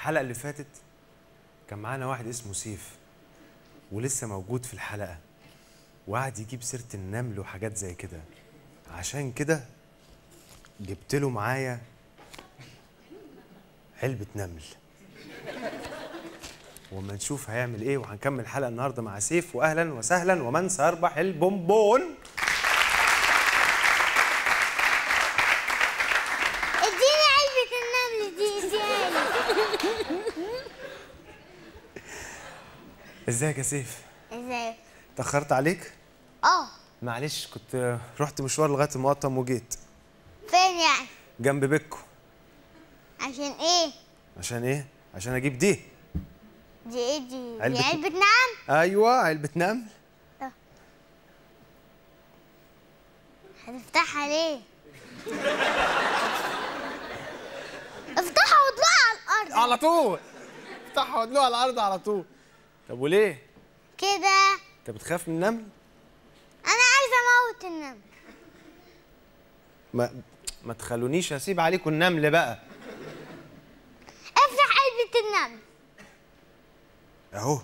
الحلقه اللي فاتت كان معانا واحد اسمه سيف ولسه موجود في الحلقه وقعد يجيب سيره النمل وحاجات زي كده عشان كده جبت له معايا علبه نمل وما نشوف هيعمل ايه وهنكمل الحلقه النهارده مع سيف واهلا وسهلا ومن سيربح البونبون اديني علبة النمل دي اديها لي ازيك يا سيف ازاي اتاخرت عليك اه معلش كنت رحت مشوار لغايه المقطم وجيت فين يعني جنب بيتكو عشان ايه عشان ايه عشان اجيب دي دي ايه دي علبة- دي علبة نعم ايوه علبه نمل هتفتحها ليه افتحها واطلعها على الارض على طول افتحها وادلوها على الارض على طول طب وليه كده انت بتخاف من النمل انا عايزه اموت النمل ما ما تخلونيش اسيب عليكم النمل بقى افتح علبة النمل اهو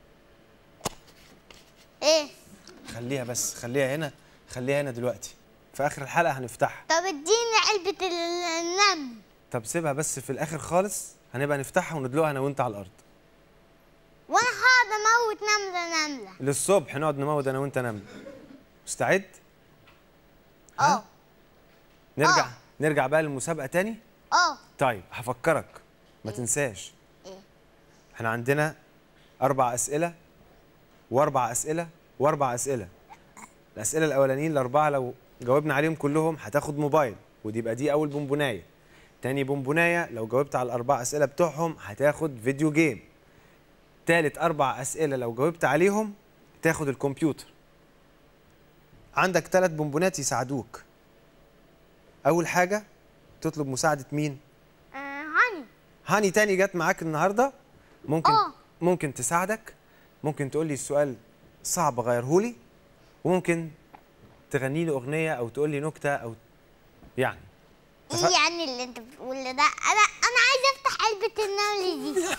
ايه خليها بس خليها هنا خليها هنا دلوقتي في اخر الحلقه هنفتحها طب اديني علبة ال- النمل طب سيبها بس في الاخر خالص هنبقى نفتحها وندلقها انا وانت على الارض وانا هقعد اموت نملة نملة للصبح نقعد نموت انا وانت نمل مستعد اه نرجع آه. نرجع بقى للمسابقه تاني اه طيب هفكرك ما تنساش إيه؟ احنا عندنا اربع اسئله واربع اسئله واربع اسئله الاسئله الاولانيين الاربعه لو جاوبنا عليهم كلهم هتاخد موبايل ودي يبقى دي اول بونبونايه تاني بونبونايه لو جاوبت على الاربع اسئله بتوعهم هتاخد فيديو جيم تالت اربع اسئله لو جاوبت عليهم تاخد الكمبيوتر عندك ثلاث بونبونات يساعدوك اول حاجه تطلب مساعده مين آه، هاني هاني تاني جت معاك النهارده ممكن آه. ممكن تساعدك ممكن تقول لي السؤال صعب غيرهولي وممكن تغني لي اغنيه او تقول لي نكته او يعني اتفق- ايه يعني اللي انت بتقوله ده انا انا عايزه افتح علبة النمل دي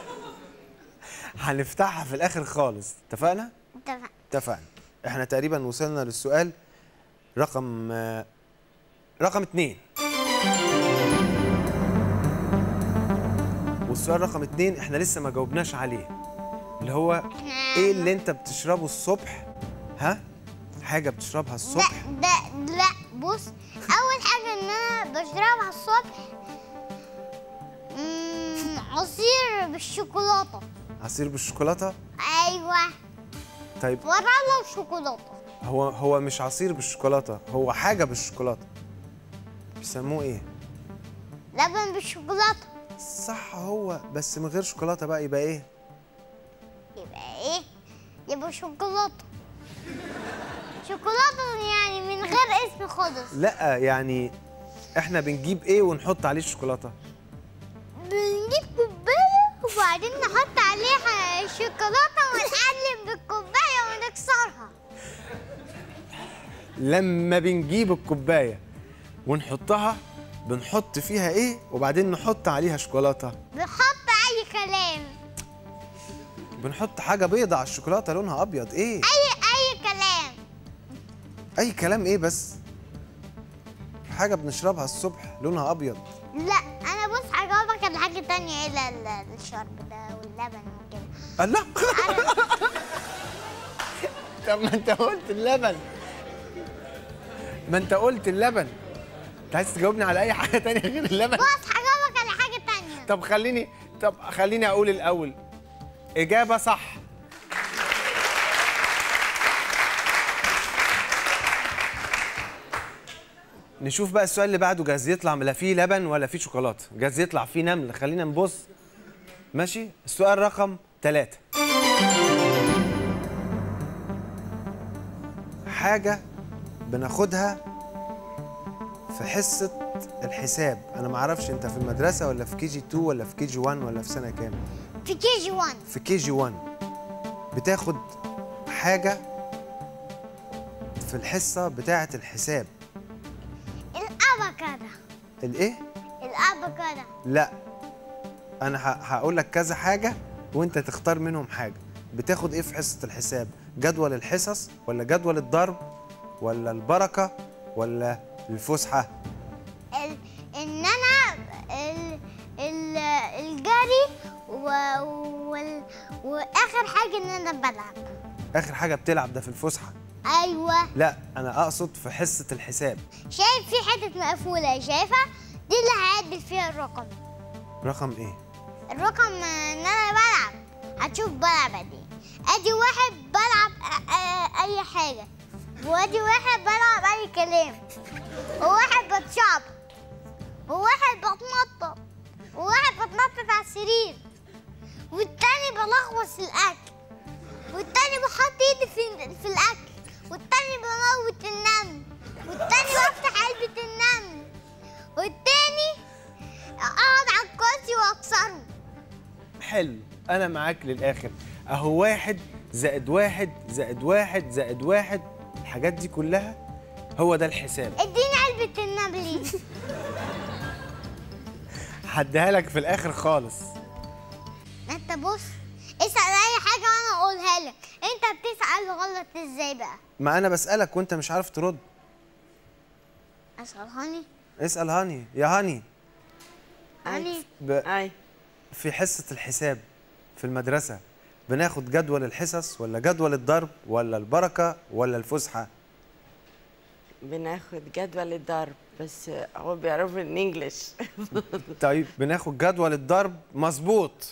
هنفتحها في الاخر خالص اتفقنا اتفق اتفقنا احنا تقريبا وصلنا للسؤال رقم آه، رقم اتنين والسؤال رقم اتنين احنا لسه ما جاوبناش عليه اللي هو ايه اللي انت بتشربه الصبح ها حاجه بتشربها لا الصبح ده لا بص اول حاجه ان انا بشربها الصبح مم، عصير بالشوكولاته عصير بالشوكولاته ايوه طيب ورالة وشوكولاته هو هو مش عصير بالشوكولاته هو حاجه بالشوكولاته بيسموه ايه لبن بالشوكولاته صح هو بس من غير شوكولاته بقى يبقى ايه يبقى ايه يبقى شوكولاته شوكولاته يعني من غير اسم خالص لا يعني احنا بنجيب ايه ونحط عليه الشوكولاته بنجيب كوبايه وبعدين نحط عليها الشوكولاته ونقلب بالكوبايه ونكسرها لما بنجيب الكوبايه ونحطها بنحط فيها ايه وبعدين نحط عليها شوكولاته بنحط اي كلام بنحط حاجه بيضة على الشوكولاته لونها ابيض ايه اي اي كلام اي كلام ايه بس حاجه بنشربها الصبح لونها ابيض لا انا بص هجاوبك على حاجه تانية الا ال- الشرب ده واللبن وكده الله طب ما انت قلت اللبن ما انت قلت اللبن انت عايز تجاوبني على اي حاجه تانية غير اللبن بص هجاوبك على حاجه تانية طب خليني طب خليني اقول الاول اجابه صح نشوف بقى السؤال اللي بعده جاهز يطلع لا فيه لبن ولا فيه شوكولاته جاهز يطلع فيه نمل خلينا نبص ماشي السؤال رقم ثلاثة حاجة بناخدها في حصة الحساب أنا معرفش أنت في المدرسة ولا في كي جي 2 ولا في كي جي 1 ولا في سنة كام في كي جي 1 في كي جي 1 بتاخد حاجة في الحصة بتاعة الحساب الاباكادا الإيه؟ الاباكادا لا انا ه- هقول لك كذا حاجه وانت تختار منهم حاجه بتاخد ايه في حصه الحساب جدول الحصص ولا جدول الضرب ولا البركه ولا الفسحه ال... ان انا ال... ال... الجري و... وال... واخر حاجه ان انا بلعب اخر حاجه بتلعب ده في الفسحه ايوه لا انا اقصد في حصه الحساب شايف في حته مقفوله شايفها دي اللي هعدل فيها الرقم رقم ايه الرقم ان انا بلعب هتشوف بلعب قد ايه ادي واحد بلعب أ- أ- اي حاجه وادي واحد بلعب اي كلام وواحد بتشعب وواحد بتنطط وواحد بتنطط على السرير والتاني بلغوص الاكل والتاني بحط ايدي في في الاكل والتاني بموت النمل والتاني بفتح علبه النمل والتاني اقعد على الكرسي واكسره حلو انا معاك للاخر اهو واحد زائد واحد زائد واحد زائد واحد الحاجات دي كلها هو ده الحساب اديني علبة النبلي هديها لك في الاخر خالص انت بص اسأل اي حاجة وانا اقولها لك انت بتسأل غلط ازاي بقى ما انا بسالك وانت مش عارف ترد اسأل هاني اسال هاني يا هاني هاني ب... اي في حصه الحساب في المدرسه بناخد جدول الحصص ولا جدول الضرب ولا البركه ولا الفسحه بناخد جدول الضرب بس هو بيعرفوا الانجليش طيب بناخد جدول الضرب مظبوط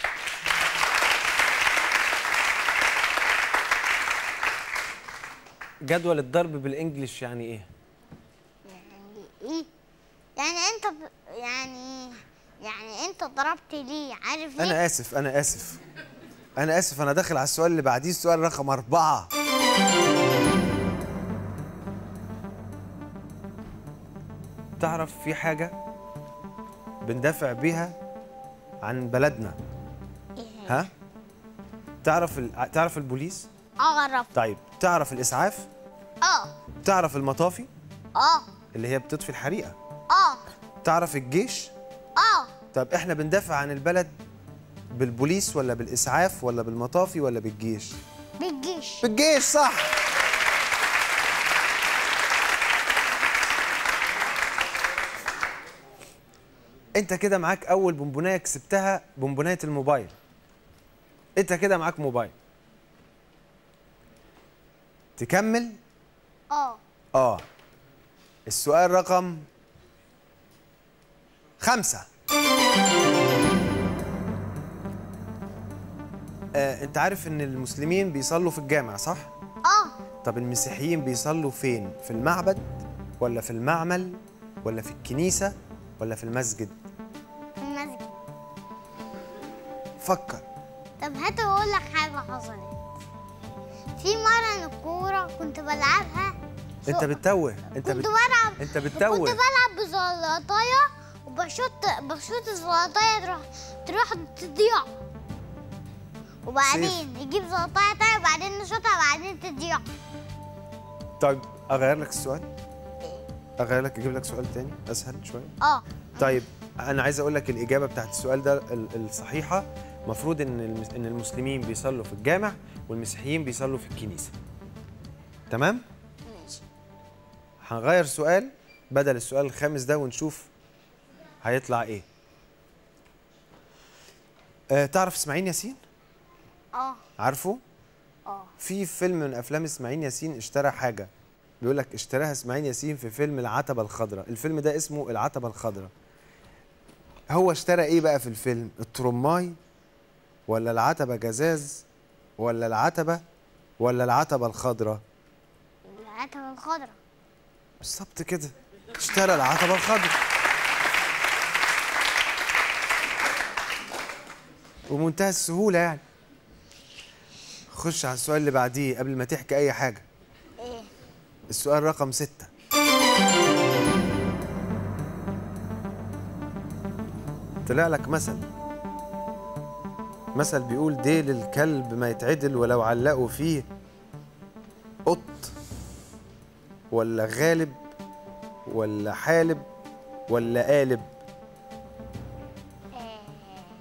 جدول الضرب بالانجلش يعني ايه يعني ايه يعني انت ب... يعني يعني انت ضربت ليه عارف ليه انا اسف انا اسف انا اسف انا داخل على السؤال اللي بعديه السؤال رقم أربعة تعرف في حاجة بندافع بيها عن بلدنا إيه؟ ها تعرف ال... تعرف البوليس اعرف طيب تعرف الاسعاف اه تعرف المطافي اه اللي هي بتطفي الحريقه اه تعرف الجيش اه طب احنا بندافع عن البلد بالبوليس ولا بالاسعاف ولا بالمطافي ولا بالجيش بالجيش بالجيش صح انت كده معاك اول بونبونايه كسبتها بونبونايه الموبايل انت كده معاك موبايل تكمل اه اه السؤال رقم خمسة آه، انت عارف ان المسلمين بيصلوا في الجامع صح؟ اه طب المسيحيين بيصلوا فين؟ في المعبد ولا في المعمل ولا في الكنيسة ولا في المسجد؟ في المسجد فكر طب هات اقول لك حاجه حصلت في مره الكوره كنت بلعبها انت بتتوه انت كنت بت... بلعب انت بتتوه. كنت بلعب بزلطايه وبشوط بشوط الزلطايه تروح تروح تضيع وبعدين يجيب زلطايه تانية وبعدين نشوطها وبعدين تضيع طيب اغير لك السؤال اغير لك اجيب لك سؤال تاني اسهل شويه اه طيب انا عايز اقول لك الاجابه بتاعت السؤال ده ال- الصحيحه المفروض ان المس- ان المسلمين بيصلوا في الجامع والمسيحيين بيصلوا في الكنيسه تمام ماشي هنغير سؤال بدل السؤال الخامس ده ونشوف هيطلع ايه أه تعرف اسماعيل ياسين اه عارفه اه في فيلم من افلام اسماعيل ياسين اشترى حاجه بيقول لك اشتراها اسماعيل ياسين في فيلم العتبه الخضراء الفيلم ده اسمه العتبه الخضراء هو اشترى ايه بقى في الفيلم الترماي ولا العتبه جزاز ولا العتبه ولا العتبه الخضراء العتبة الخضراء بالظبط كده اشترى العتبه الخضراء ومنتهى السهوله يعني خش على السؤال اللي بعديه قبل ما تحكي اي حاجه ايه السؤال رقم ستة طلع لك مثل مثل بيقول ديل الكلب ما يتعدل ولو علقوا فيه قط ولا غالب ولا حالب ولا قالب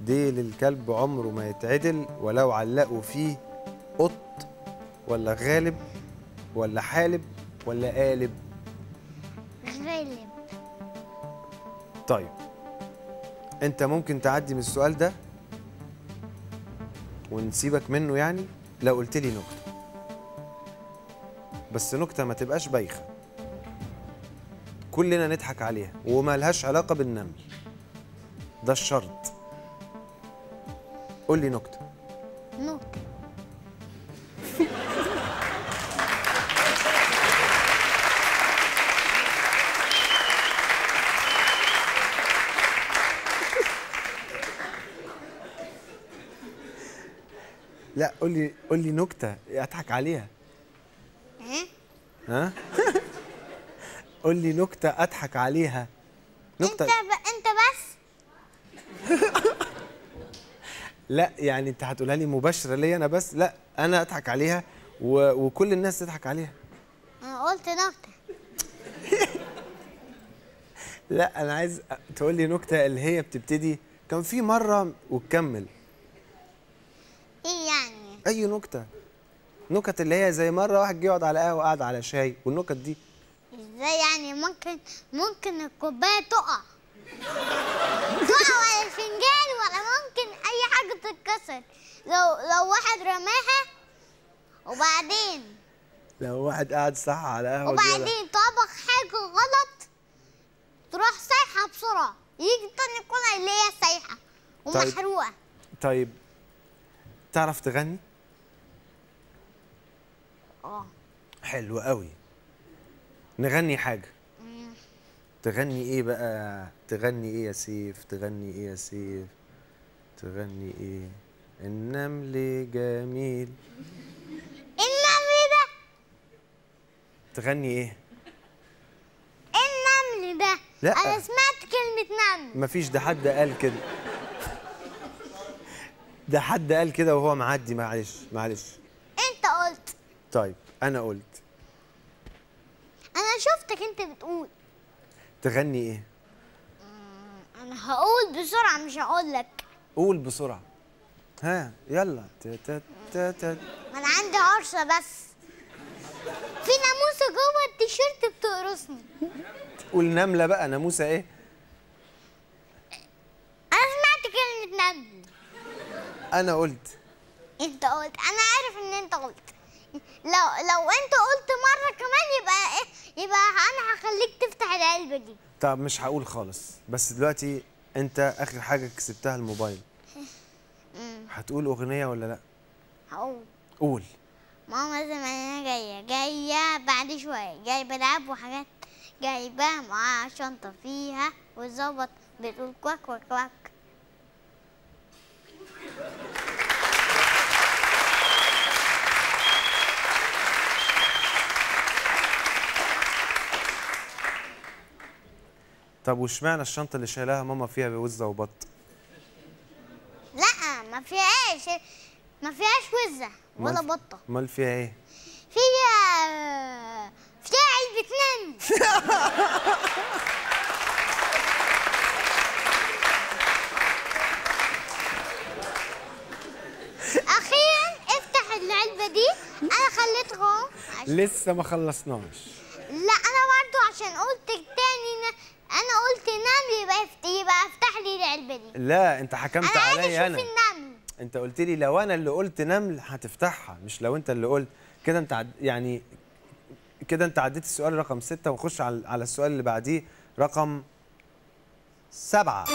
ديل الكلب عمره ما يتعدل ولو علقوا فيه قط ولا غالب ولا حالب ولا قالب غالب طيب انت ممكن تعدي من السؤال ده ونسيبك منه يعني لو قلت لي نكته بس نكته ما تبقاش بايخه كلنا نضحك عليها وما لهاش علاقه بالنمل ده الشرط قول لي نكته نكتة لا قول لي قول لي نكته اضحك عليها ها ها قول لي نكته اضحك عليها انت نكته ب... انت بس لا يعني انت هتقولها لي مباشره ليا انا بس لا انا اضحك عليها و... وكل الناس تضحك عليها انا قلت نكتة لا انا عايز تقول لي نكته اللي هي بتبتدي كان في مره وتكمل ايه يعني اي نكته نكت اللي هي زي مره واحد جه يقعد على قهوه قعد على شاي والنكت دي ازاي يعني ممكن ممكن الكوباية تقع تقع على الفنجان ولا ممكن اي حاجة تتكسر لو لو واحد رماها وبعدين لو واحد قاعد صح على قهوه جه يقعد- وبعدين طبخ حاجة غلط تروح سايحة بسرعة يجي تاني ياكلها اللي هي سايحة طيب. ومحروقة طيب تعرف تغني اه حلو قوي نغني حاجه تغني ايه بقى تغني ايه يا سيف تغني ايه يا سيف تغني ايه النمل جميل النمل ده تغني ايه النمل ده لا. انا سمعت كلمة نمل مفيش ده حد قال كده ده حد قال كده وهو معدي معلش معلش انت قلت طيب انا قلت انا شفتك انت بتقول تغني ايه انا هقول بسرعة مش هقول لك قول بسرعه ها يلا ت- ت- ت- ت- انا عندي عرسة بس في ناموسة جوه التيشيرت بتقرصني قول نمله بقى ناموسه ايه انا سمعت كلمة نمل انا قلت انت قلت انا عارف ان انت قلت لو لو انت قلت مرة كمان يبقى ايه يبقى انا هخليك تفتح العلبة دي طب مش هقول خالص بس دلوقتي انت اخر حاجه كسبتها الموبايل هتقول اغنيه ولا لا هقول قول ماما زمانها جاية جاية بعد شوية جايبة لعب وحاجات جايبة معاها شنطة فيها والظابط بتقول كواك كواك كواك طب واشمعنى الشنطه اللي شايلاها ماما فيها وزه وبط لا ما فيهاش ما فيهاش وزة ولا أمال- بطة امال فيها ايه فيها فيها علبة نمل أخيرا افتح العلبة دي أنا خليتها عشان لسه ما خلصناش لا أنا برضو عشان قلت تاني ن- أنا قلت نمل يبقى يفت- يبقى افتح لي العلبة دي لا انت حكمت أنا عايز عليا أشوف انا النمل انت قلت لي لو انا اللي قلت نمل هتفتحها مش لو انت اللي قلت كده انت عد... يعني كده انت عديت السؤال رقم ستة ونخش على على السؤال اللي بعديه رقم سبعة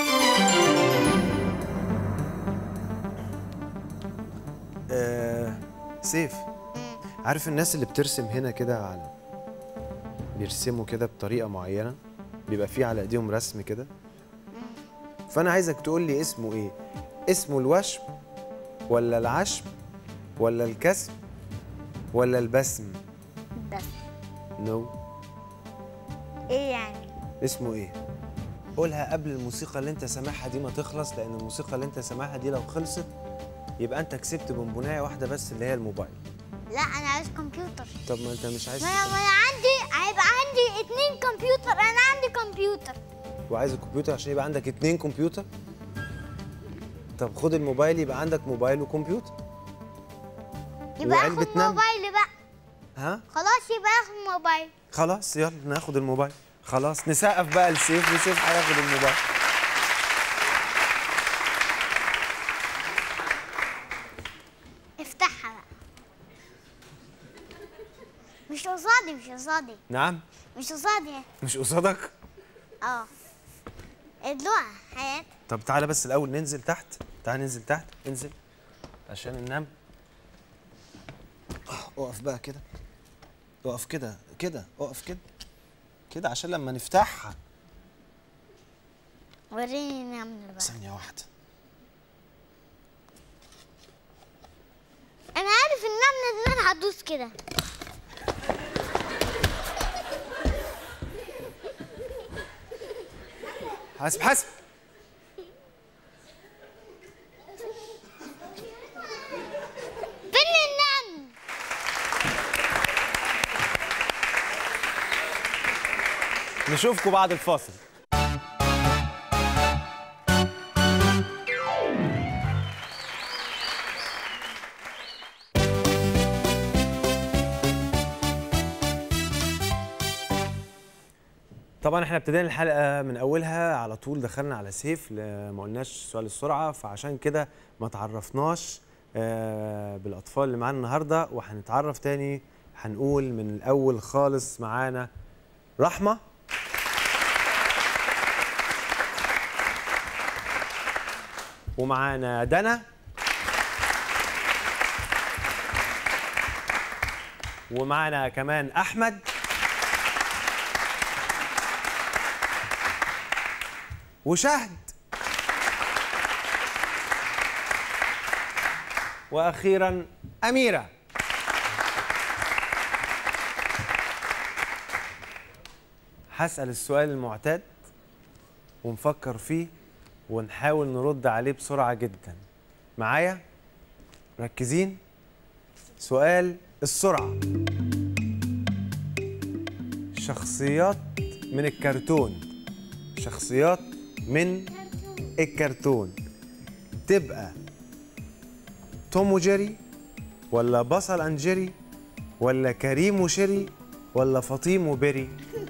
آه سيف عارف الناس اللي بترسم هنا كده على بيرسموا كده بطريقة معينة بيبقى فيه على ايديهم رسم كده فانا عايزك تقول لي اسمه ايه اسمه الوشم ولا العشم ولا الكسب ولا البسم بس نو no. إيه يعني اسمه ايه قولها قبل الموسيقى اللي انت سامعها دي ما تخلص لان الموسيقى اللي انت سامعها دي لو خلصت يبقى انت كسبت بونبونايه واحده بس اللي هي الموبايل لا أنا عايز كمبيوتر طب ما انت مش عايز ما انا ما انا عندي هيبقى عندي اتنين كمبيوتر انا عندي كمبيوتر وعايز الكمبيوتر عشان يبقى عندك اتنين كمبيوتر طب خد الموبايل يبقى عندك موبايل وكمبيوتر يبقى وعلبة اخد نمل. موبايلي بقى ها خلاص يبقى اخد موبايل خلاص يلا ناخد الموبايل خلاص نسقف بقى لسيف وسيف هياخد الموبايل افتحها بقى مش قصادي مش قصادي نعم مش قصادي مش قصادك اه ادلوها حياة طب تعالى بس الاول ننزل تحت تعالى ننزل تحت انزل عشان ننام آه، اقف بقى كده اقف كده كده اقف كده كده عشان لما نفتحها وريني نعمل بقى ثانية واحدة انا عارف النملة ان انا هدوس كده حاسب حاسب فين النمل نشوفكم بعد الفاصل طبعا احنا ابتدينا الحلقه من اولها على طول دخلنا على سيف ل- ما قلناش سؤال السرعه فعشان كده ما تعرفناش آه، بالاطفال اللي معانا النهارده وهنتعرف تاني هنقول من الاول خالص معانا رحمه ومعانا دنا ومعانا كمان احمد وشهد واخيرا اميره هسال السؤال المعتاد ونفكر فيه ونحاول نرد عليه بسرعه جدا معايا مركزين سؤال السرعه شخصيات من الكرتون شخصيات من الكرتون تبقى توم وجيري ولا بصل اند جيري ولا كريم وشيري ولا فطيم وبيري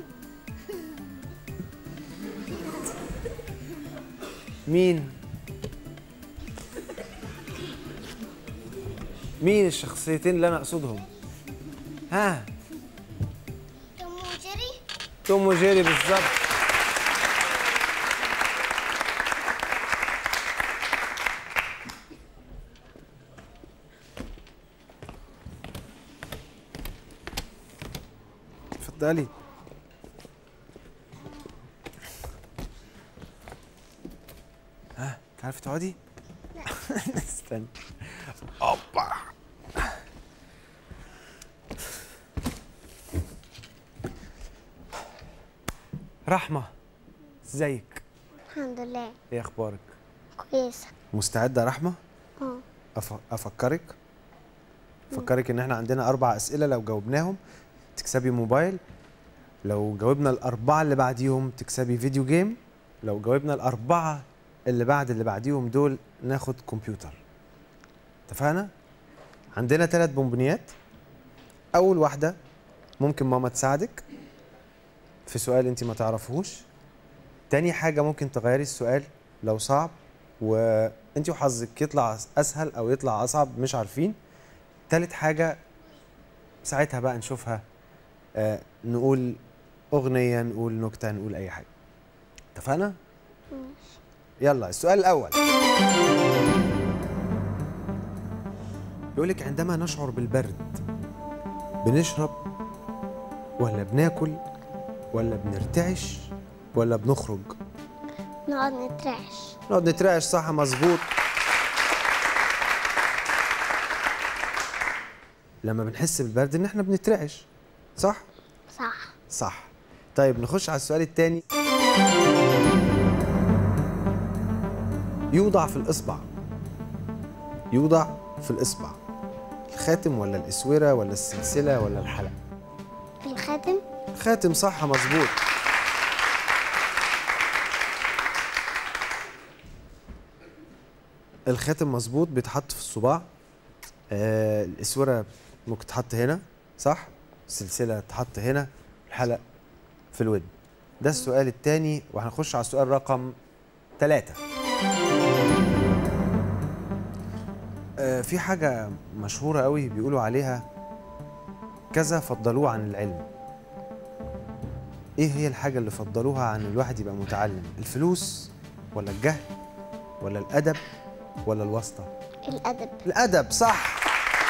مين مين الشخصيتين اللي انا اقصدهم ها توم وجيري توم وجيري بالظبط اتفضلي ها تعرفي تقعدي؟ استنى اوبا رحمة ازيك؟ الحمد لله ايه اخبارك؟ كويسة مستعدة يا رحمة؟ اه أف... افكرك افكرك ان احنا عندنا اربع اسئله لو جاوبناهم تكسبي موبايل لو جاوبنا الاربعه اللي بعديهم تكسبي فيديو جيم لو جاوبنا الاربعه اللي بعد اللي بعديهم دول ناخد كمبيوتر اتفقنا عندنا ثلاث بونبونيات اول واحده ممكن ماما تساعدك في سؤال انت ما تعرفوش تاني حاجه ممكن تغيري السؤال لو صعب وانت وحظك يطلع اسهل او يطلع اصعب مش عارفين تالت حاجه ساعتها بقى نشوفها آه نقول اغنيه نقول نكته نقول اي حاجه اتفقنا يلا السؤال الاول بيقول لك عندما نشعر بالبرد بنشرب ولا بناكل ولا بنرتعش ولا بنخرج نقعد نترعش نقعد نترعش صح مظبوط لما بنحس بالبرد ان احنا بنترعش صح صح صح طيب نخش على السؤال الثاني يوضع في الاصبع يوضع في الاصبع الخاتم ولا الاسوره ولا السلسله ولا الحلق الخاتم خاتم صح مظبوط الخاتم مظبوط بيتحط في الصباع آه الاسوره ممكن تتحط هنا صح السلسله تتحط هنا الحلق في الودن ده السؤال الثاني وهنخش على السؤال رقم ثلاثة آه في حاجة مشهورة قوي بيقولوا عليها كذا فضلوه عن العلم ايه هي الحاجة اللي فضلوها عن الواحد يبقى متعلم الفلوس ولا الجهل ولا الأدب ولا الواسطة الأدب الأدب صح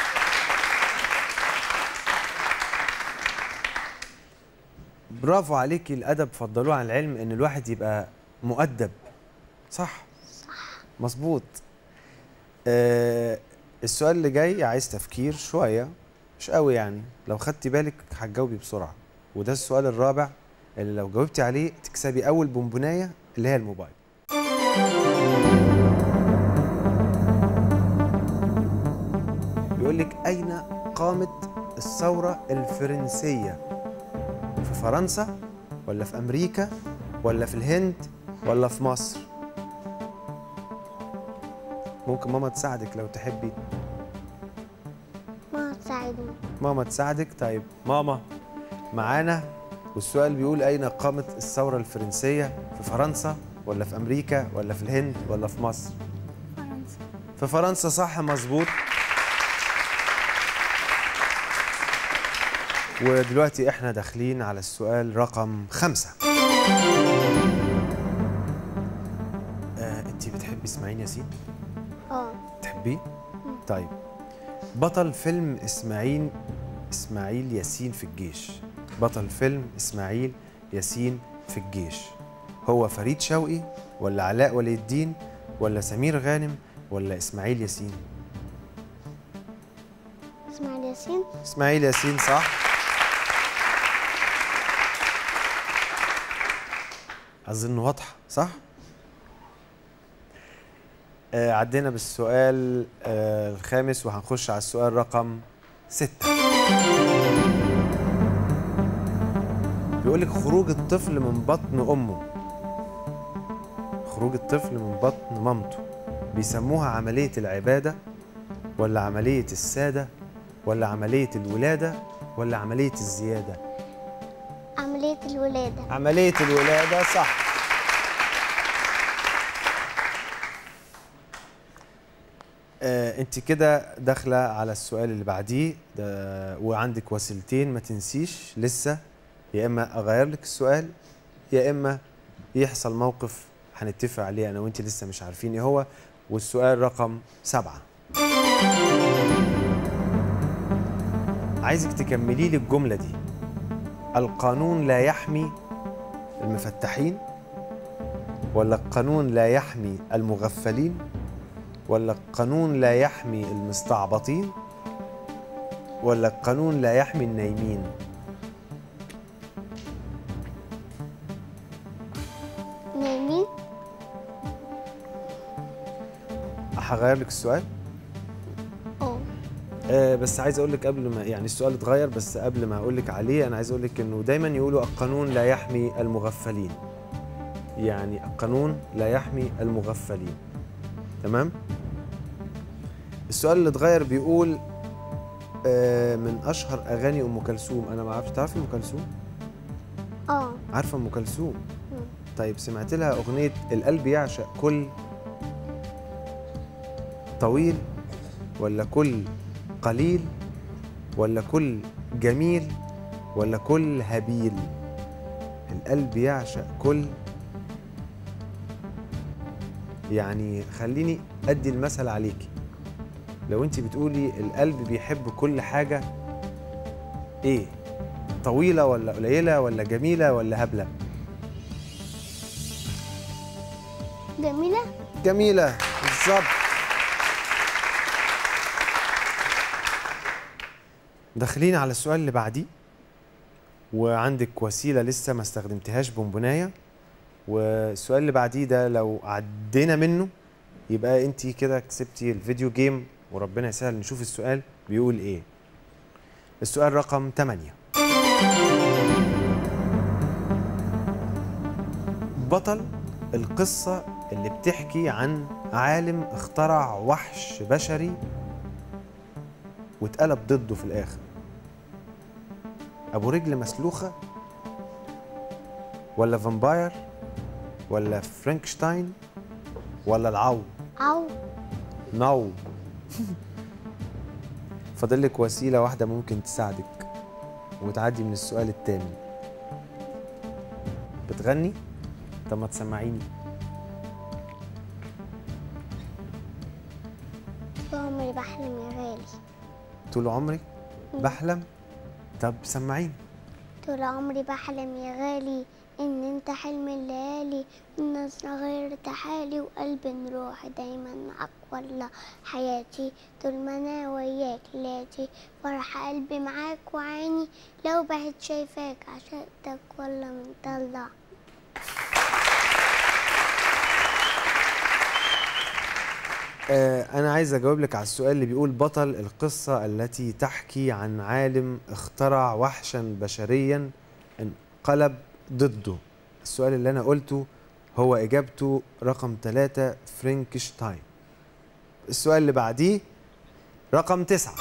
برافو عليكي الأدب فضلوه عن العلم إن الواحد يبقى مؤدب صح صح مظبوط آه السؤال اللي جاي عايز تفكير شوية مش قوي يعني لو خدتي بالك هتجاوبي بسرعة وده السؤال الرابع اللي لو جاوبتي عليه تكسبي أول بونبوناية اللي هي الموبايل بيقول لك أين قامت الثورة الفرنسية؟ في فرنسا ولا في أمريكا ولا في الهند ولا في مصر؟ ممكن ماما تساعدك لو تحبي ما تساعدني ماما تساعدك طيب ماما معانا والسؤال بيقول أين قامت الثورة الفرنسية في فرنسا ولا في أمريكا ولا في الهند ولا في مصر؟ فرنسا في فرنسا صح مظبوط ودلوقتي احنا داخلين على السؤال رقم خمسة آه، انت بتحبي اسماعيل ياسين؟ اه تحبيه؟ طيب بطل فيلم اسماعيل اسماعيل ياسين في الجيش بطل فيلم اسماعيل ياسين في الجيش هو فريد شوقي ولا علاء ولي الدين ولا سمير غانم ولا اسماعيل ياسين اسماعيل ياسين اسماعيل ياسين صح اظن واضحه صح آه عدينا بالسؤال آه الخامس وهنخش على السؤال رقم ستة بيقول لك خروج الطفل من بطن امه خروج الطفل من بطن مامته بيسموها عمليه العباده ولا عمليه الساده ولا عمليه الولاده ولا عمليه الزياده عملية الولادة عملية الولادة صح آه انت كده داخلة على السؤال اللي بعديه ده وعندك وسيلتين ما تنسيش لسه يا اما اغير لك السؤال يا اما يحصل موقف هنتفق عليه انا وانت لسه مش عارفين ايه هو والسؤال رقم سبعة عايزك تكملي لي الجملة دي القانون لا يحمي المفتحين ولا القانون لا يحمي المغفلين ولا القانون لا يحمي المستعبطين ولا القانون لا يحمي النايمين نايمين هغير لك السؤال اه آه بس عايز اقول لك قبل ما يعني السؤال اتغير بس قبل ما اقول لك عليه انا عايز اقول لك انه دايما يقولوا القانون لا يحمي المغفلين يعني القانون لا يحمي المغفلين تمام السؤال اللي اتغير بيقول آه من اشهر اغاني ام كلثوم انا ما اعرفش تعرفي ام كلثوم اه عارفه ام كلثوم مم. طيب سمعت لها اغنيه القلب يعشق كل طويل ولا كل قليل ولا كل جميل ولا كل هبيل القلب يعشق كل يعني خليني ادي المثل عليكي لو انت بتقولي القلب بيحب كل حاجه ايه طويله ولا قليله ولا جميله ولا هبله جميلة جميلة بالظبط داخلين على السؤال اللي بعديه وعندك وسيلة لسه ما استخدمتهاش بونبوناية والسؤال اللي بعديه ده لو عدينا منه يبقى انت كده كسبتي الفيديو جيم وربنا يسهل نشوف السؤال بيقول ايه السؤال رقم 8 بطل القصة اللي بتحكي عن عالم اخترع وحش بشري واتقلب ضده في الاخر ابو رجل مسلوخه ولا فامباير ولا فرانكشتاين ولا العو أو نو فاضل لك وسيله واحده ممكن تساعدك وتعدي من السؤال التاني بتغني طب ما تسمعيني طول عمري بحلم يا غالي طول عمري بحلم طب سمعيني طول عمري بحلم يا غالي ان انت حلم الليالي النظرة غير حالي وقلبي نروح دايما معاك والله حياتي طول ما انا وياك لاتي فرح قلبي معاك وعيني لو بقيت شايفاك عشقتك والله من طلع آه انا عايز اجاوب لك على السؤال اللي بيقول بطل القصه التي تحكي عن عالم اخترع وحشا بشريا انقلب ضده السؤال اللي انا قلته هو اجابته رقم ثلاثة فرانكشتاين السؤال اللي بعديه رقم تسعة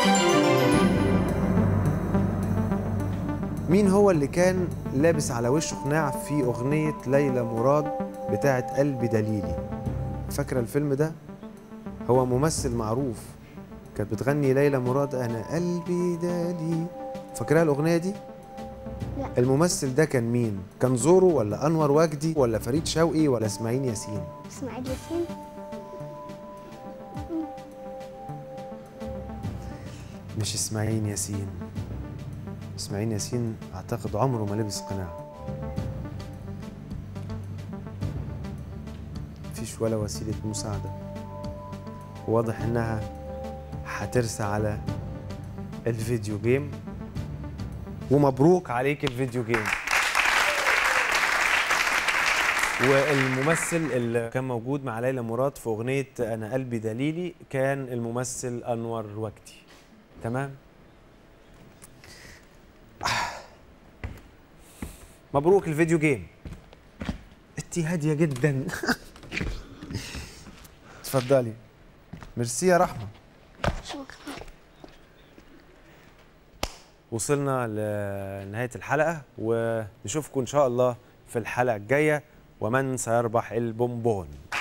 مين هو اللي كان لابس على وشه قناع في أغنية ليلى مراد بتاعت قلبي دليلي فاكرة الفيلم ده؟ هو ممثل معروف كانت بتغني ليلى مراد أنا قلبي دليلي فاكرها الأغنية دي؟ لا. الممثل ده كان مين؟ كان زورو ولا أنور وجدي ولا فريد شوقي ولا إسماعيل ياسين؟ اسماعيل ياسين مش إسماعيل ياسين إسماعيل ياسين أعتقد عمره ما لبس قناع مفيش ولا وسيلة مساعدة واضح إنها هترسى على الفيديو جيم ومبروك عليك الفيديو جيم والممثل اللي كان موجود مع ليلى مراد في أغنية أنا قلبي دليلي كان الممثل أنور وجدي تمام مبروك الفيديو جيم انت هاديه جدا اتفضلي ميرسي يا رحمه شكرا وصلنا لنهايه الحلقه ونشوفكم ان شاء الله في الحلقه الجايه ومن سيربح البونبون